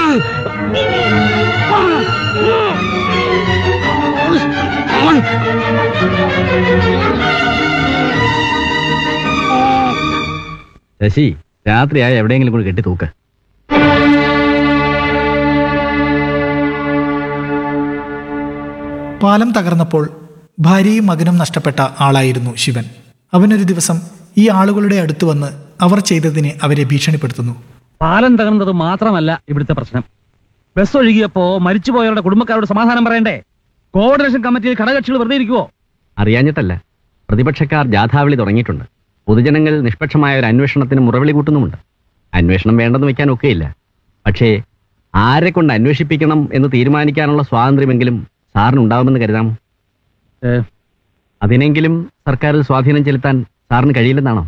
ശശി രാത്രിയായ എവിടെയെങ്കിലും കൂടി കെട്ടി തൂക്ക് പാലം തകർന്നപ്പോൾ ഭാര്യയും മകനും നഷ്ടപ്പെട്ട ആളായിരുന്നു ശിവൻ അവനൊരു ദിവസം ഈ ആളുകളുടെ അടുത്ത് വന്ന് അവർ ചെയ്തതിന് അവരെ ഭീഷണിപ്പെടുത്തുന്നു പാലം തകർന്നത് മാത്രമല്ല ഇവിടുത്തെ പ്രശ്നം ബസ് ഒഴുകിയപ്പോ മരിച്ചുപോയവരുടെ കുടുംബക്കാരോട് സമാധാനം പറയണ്ടേ കോർഡിനേഷൻ കമ്മിറ്റിയിൽ ഘടകകക്ഷികൾ വെറുതെ ഇരിക്കുവോ അറിയാഞ്ഞിട്ടല്ല പ്രതിപക്ഷക്കാർ ജാഥാവിളി തുടങ്ങിയിട്ടുണ്ട് പൊതുജനങ്ങൾ നിഷ്പക്ഷമായ ഒരു അന്വേഷണത്തിന് മുറവിളി കൂട്ടുന്നുമുണ്ട് അന്വേഷണം വേണ്ടെന്ന് വെക്കാൻ ഒക്കെയില്ല പക്ഷേ ആരെ കൊണ്ട് അന്വേഷിപ്പിക്കണം എന്ന് തീരുമാനിക്കാനുള്ള സ്വാതന്ത്ര്യമെങ്കിലും സാറിന് ഉണ്ടാവുമെന്ന് കരുതാമോ ഏ, അതിനെങ്കിലും സർക്കാരിൽ സ്വാധീനം ചെലുത്താൻ സാറിന് കഴിയില്ലെന്നാണോ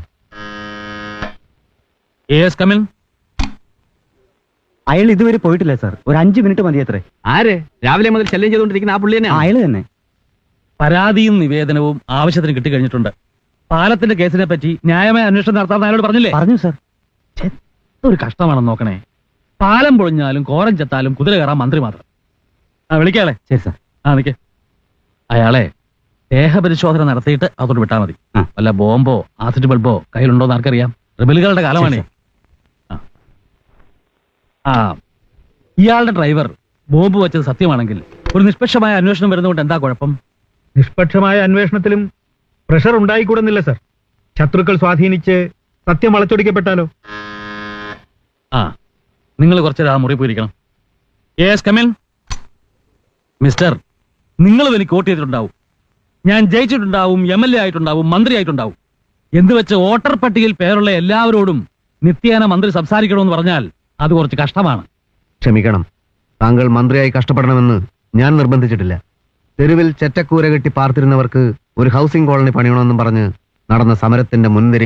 yes, come in. അയാൾ ഇതുവരെ പോയിട്ടില്ല സാർ ഒരു അഞ്ചു മിനിറ്റ് മതി അത്രേ ആര് രാവിലെ മുതൽ ശല്യം ചെയ്തുകൊണ്ടിരിക്കുന്ന ആ പുള്ളി തന്നെ അയാൾ തന്നെ പരാതിയും നിവേദനവും ആവശ്യത്തിന് കിട്ടിക്കഴിഞ്ഞിട്ടുണ്ട് പാലത്തിന്റെ കേസിനെ പറ്റി ന്യായമായ അന്വേഷണം നടത്താമെന്ന് അയാളോട് പറഞ്ഞില്ലേ പറഞ്ഞു സാർ ഒരു കഷ്ടമാണെന്ന് നോക്കണേ പാലം പൊളിഞ്ഞാലും കോരം ചെത്താലും കുതിര കയറാൻ മന്ത്രി മാത്രം ആ വിളിക്കാളെ ശരി സാർ ആ നിക്ക് അയാളെ ദേഹപരിശോധന നടത്തിയിട്ട് അതോട് വിട്ടാൽ മതി ആ. വല്ല ബോംബോ ആസിഡ് ബൾബോ കയ്യിലുണ്ടോ എന്ന് ആർക്കറിയാം റിബലുകളുടെ കാലമാണേ ആ. ആ ഇയാളുടെ ഡ്രൈവർ ബോംബ് വെച്ചത് സത്യമാണെങ്കിൽ ഒരു നിഷ്പക്ഷമായ അന്വേഷണം വരുന്നതുകൊണ്ട് എന്താ കുഴപ്പം നിഷ്പക്ഷമായ അന്വേഷണത്തിലും പ്രഷർ ഉണ്ടായിക്കൂടുന്നില്ല സർ ശത്രുക്കൾ സ്വാധീനിച്ച് സത്യം വളച്ചൊടിക്കപ്പെട്ടാലോ ആ നിങ്ങൾ കുറച്ചേരം ആ മുറി പോയിരിക്കണം യേസ് കമിൻ മിസ്റ്റർ നിങ്ങളും എനിക്ക് വോട്ട് ചെയ്തിട്ടുണ്ടാവും ഞാൻ ജയിച്ചിട്ടുണ്ടാവും എം എൽ എ ആയിട്ടുണ്ടാവും മന്ത്രി ആയിട്ടുണ്ടാവും എന്ത് വെച്ച് വോട്ടർ പട്ടികയിൽ പേരുള്ള എല്ലാവരോടും നിത്യേന മന്ത്രി സംസാരിക്കണമെന്ന് പറഞ്ഞാൽ അത് കുറച്ച് കഷ്ടമാണ് ക്ഷമിക്കണം താങ്കൾ മന്ത്രിയായി കഷ്ടപ്പെടണമെന്ന് ഞാൻ നിർബന്ധിച്ചിട്ടില്ല തെരുവിൽ ചെറ്റക്കൂര കെട്ടി പാർത്തിരുന്നവർക്ക് ഒരു ഹൗസിംഗ് കോളനി പണിയണമെന്നും പറഞ്ഞ് നടന്ന സമരത്തിന്റെ മുൻനിരയിൽ